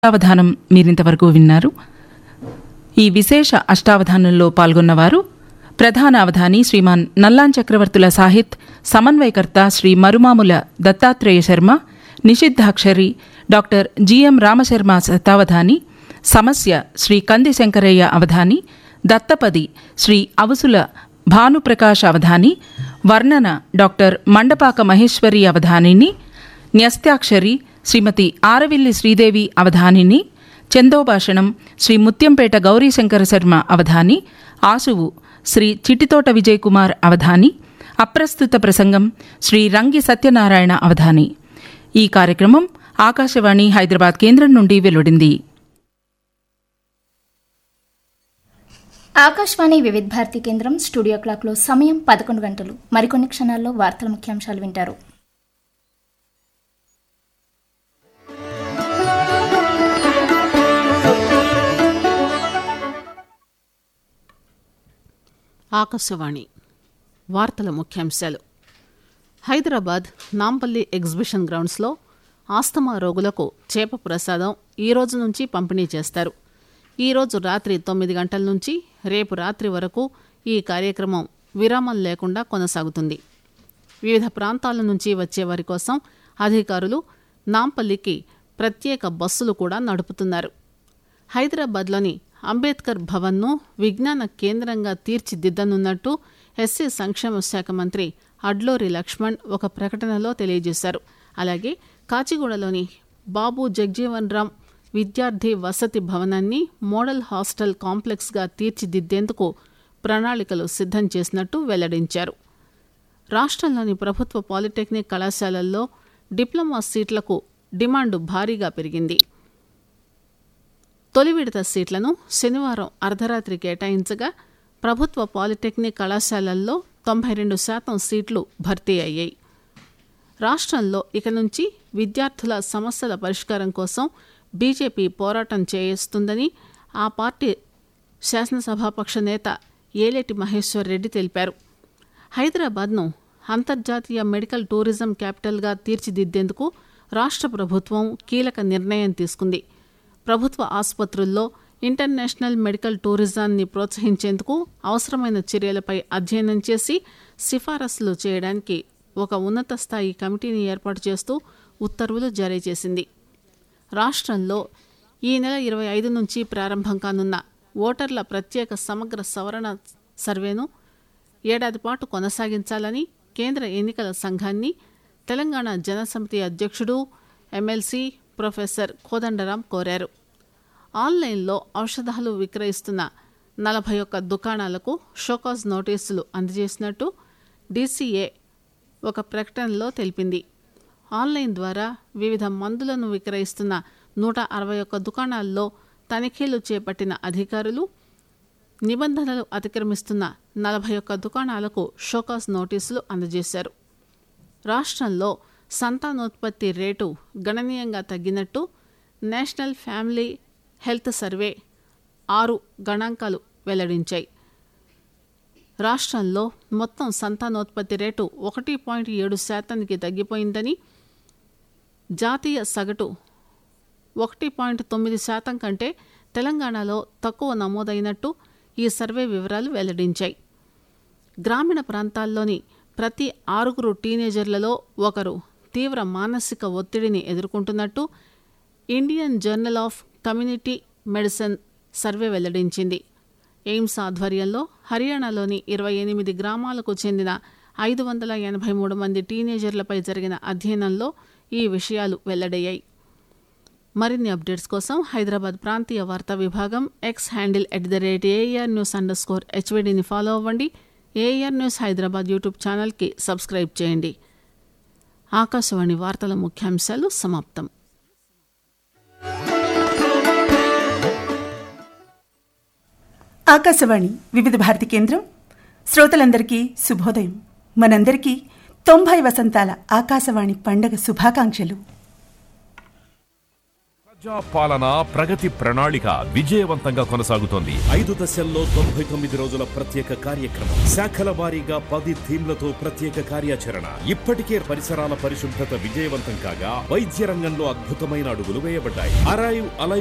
అష్టావధానం మీరింతవరకు విన్నారు ఈ విశేష అష్టావధానంలో పాల్గొన్నవారు ప్రధాన అవధాని శ్రీమాన్ నల్లాన్ చక్రవర్తుల సాహిత్ సమన్వయకర్త శ్రీ మరుమాముల దత్తాత్రేయ శర్మ నిషిద్ధాక్షరి డాక్టర్ జిఎం రామశర్మ శతావధాని సమస్య శ్రీ కంది శంకరయ్య అవధాని దత్తపది శ్రీ అవుసుల భానుప్రకాష్ అవధాని వర్ణన డాక్టర్ మండపాక మహేశ్వరి అవధానిని న్యస్త్యాక్షరి శ్రీమతి ఆరవిల్లి శ్రీదేవి అవధానిని చందోభాషణం శ్రీ ముత్యంపేట గౌరీశంకర శర్మ అవధాని ఆసువు శ్రీ చిటితోట విజయ్ కుమార్ అవధాని అప్రస్తుత ప్రసంగం శ్రీ రంగి సత్యనారాయణ అవధాని ఈ కార్యక్రమం ఆకాశవాణి హైదరాబాద్ కేంద్రం నుండి వెలువడింది ఆకాశవాణి వివిధ భారతి కేంద్రం స్టూడియో క్లాక్లో సమయం పదకొండు గంటలు మరికొన్ని క్షణాల్లో వార్తల ముఖ్యాంశాలు వింటారు ఆకాశవాణి వార్తల ముఖ్యాంశాలు హైదరాబాద్ నాంపల్లి ఎగ్జిబిషన్ గ్రౌండ్స్లో ఆస్తమా రోగులకు చేప ప్రసాదం ఈ రోజు నుంచి పంపిణీ చేస్తారు ఈ రోజు రాత్రి తొమ్మిది గంటల నుంచి రేపు రాత్రి వరకు ఈ కార్యక్రమం విరామం లేకుండా కొనసాగుతుంది వివిధ ప్రాంతాల నుంచి వచ్చే వారి కోసం అధికారులు నాంపల్లికి ప్రత్యేక బస్సులు కూడా నడుపుతున్నారు హైదరాబాద్లోని అంబేద్కర్ భవన్ను విజ్ఞాన కేంద్రంగా తీర్చిదిద్దనున్నట్టు ఎస్సీ సంక్షేమ శాఖ మంత్రి అడ్లూరి లక్ష్మణ్ ఒక ప్రకటనలో తెలియజేశారు అలాగే కాచిగూడలోని బాబు జగ్జీవన్ రామ్ విద్యార్థి వసతి భవనాన్ని మోడల్ హాస్టల్ కాంప్లెక్స్గా తీర్చిదిద్దేందుకు ప్రణాళికలు సిద్ధం చేసినట్టు వెల్లడించారు రాష్ట్రంలోని ప్రభుత్వ పాలిటెక్నిక్ కళాశాలల్లో డిప్లొమా సీట్లకు డిమాండ్ భారీగా పెరిగింది తొలి విడత సీట్లను శనివారం అర్ధరాత్రి కేటాయించగా ప్రభుత్వ పాలిటెక్నిక్ కళాశాలల్లో తొంభై రెండు శాతం సీట్లు భర్తీ అయ్యాయి రాష్ట్రంలో ఇక నుంచి విద్యార్థుల సమస్యల పరిష్కారం కోసం బీజేపీ పోరాటం చేయిస్తుందని ఆ పార్టీ శాసనసభాపక్ష నేత ఏలేటి మహేశ్వర్ రెడ్డి తెలిపారు హైదరాబాద్ను అంతర్జాతీయ మెడికల్ టూరిజం క్యాపిటల్గా తీర్చిదిద్దేందుకు రాష్ట్ర ప్రభుత్వం కీలక నిర్ణయం తీసుకుంది ప్రభుత్వ ఆసుపత్రుల్లో ఇంటర్నేషనల్ మెడికల్ టూరిజాన్ని ప్రోత్సహించేందుకు అవసరమైన చర్యలపై అధ్యయనం చేసి సిఫారసులు చేయడానికి ఒక ఉన్నత స్థాయి కమిటీని ఏర్పాటు చేస్తూ ఉత్తర్వులు జారీ చేసింది రాష్ట్రంలో ఈ నెల ఇరవై ఐదు నుంచి ప్రారంభం కానున్న ఓటర్ల ప్రత్యేక సమగ్ర సవరణ సర్వేను ఏడాది పాటు కొనసాగించాలని కేంద్ర ఎన్నికల సంఘాన్ని తెలంగాణ జనసమితి అధ్యక్షుడు ఎమ్మెల్సీ ప్రొఫెసర్ కోదండరాం కోరారు ఆన్లైన్లో ఔషధాలు విక్రయిస్తున్న నలభై ఒక్క దుకాణాలకు షోకాజ్ నోటీసులు అందజేసినట్టు డీసీఏ ఒక ప్రకటనలో తెలిపింది ఆన్లైన్ ద్వారా వివిధ మందులను విక్రయిస్తున్న నూట అరవై ఒక్క దుకాణాల్లో తనిఖీలు చేపట్టిన అధికారులు నిబంధనలు అతిక్రమిస్తున్న నలభై ఒక్క దుకాణాలకు షోకాస్ నోటీసులు అందజేశారు రాష్ట్రంలో సంతానోత్పత్తి రేటు గణనీయంగా తగ్గినట్టు నేషనల్ ఫ్యామిలీ హెల్త్ సర్వే ఆరు గణాంకాలు వెల్లడించాయి రాష్ట్రంలో మొత్తం సంతానోత్పత్తి రేటు ఒకటి పాయింట్ ఏడు శాతానికి తగ్గిపోయిందని జాతీయ సగటు ఒకటి పాయింట్ తొమ్మిది శాతం కంటే తెలంగాణలో తక్కువ నమోదైనట్టు ఈ సర్వే వివరాలు వెల్లడించాయి గ్రామీణ ప్రాంతాల్లోని ప్రతి ఆరుగురు టీనేజర్లలో ఒకరు తీవ్ర మానసిక ఒత్తిడిని ఎదుర్కొంటున్నట్టు Indian journal of community medicine survey వెల్లడించింది ఎయిమ్స్ ఆధ్వర్యంలో హర్యానాలోని ఇరవై ఎనిమిది గ్రామాలకు చెందిన ఐదు వందల ఎనభై మూడు మంది టీనేజర్లపై జరిగిన అధ్యయనంలో ఈ విషయాలు వెల్లడయ్యాయి మరిన్ని అప్డేట్స్ కోసం హైదరాబాద్ ప్రాంతీయ వార్తా విభాగం X handle at the rate A R news underscore హెచ్వీడీని ఫాలో అవ్వండి ఏఆర్ న్యూస్ హైదరాబాద్ యూట్యూబ్ ఛానల్కి సబ్స్క్రైబ్ చేయండి ఆకాశవాణి వార్తల ముఖ్యాంశాలు సమాప్తం ఆకాశవాణి వివిధ భారతి కేంద్రం శ్రోతలందరికీ శుభోదయం మనందరికీ తొంభై వసంతాల ఆకాశవాణి పండగ శుభాకాంక్షలు ప్రజా పాలన ప్రగతి ప్రణాళిక విజయవంతంగా కొనసాగుతోంది ఐదు దశల్లో తొంభై తొమ్మిది రోజుల ప్రత్యేక కార్యక్రమం శాఖల వారీగా పది థీమ్లతో ప్రత్యేక కార్యాచరణ ఇప్పటికే పరిసరాల పరిశుభ్రత విజయవంతం కాగా వైద్య రంగంలో అద్భుతమైన అడుగులు వేయబడ్డాయి అరైవ్ అలైవ్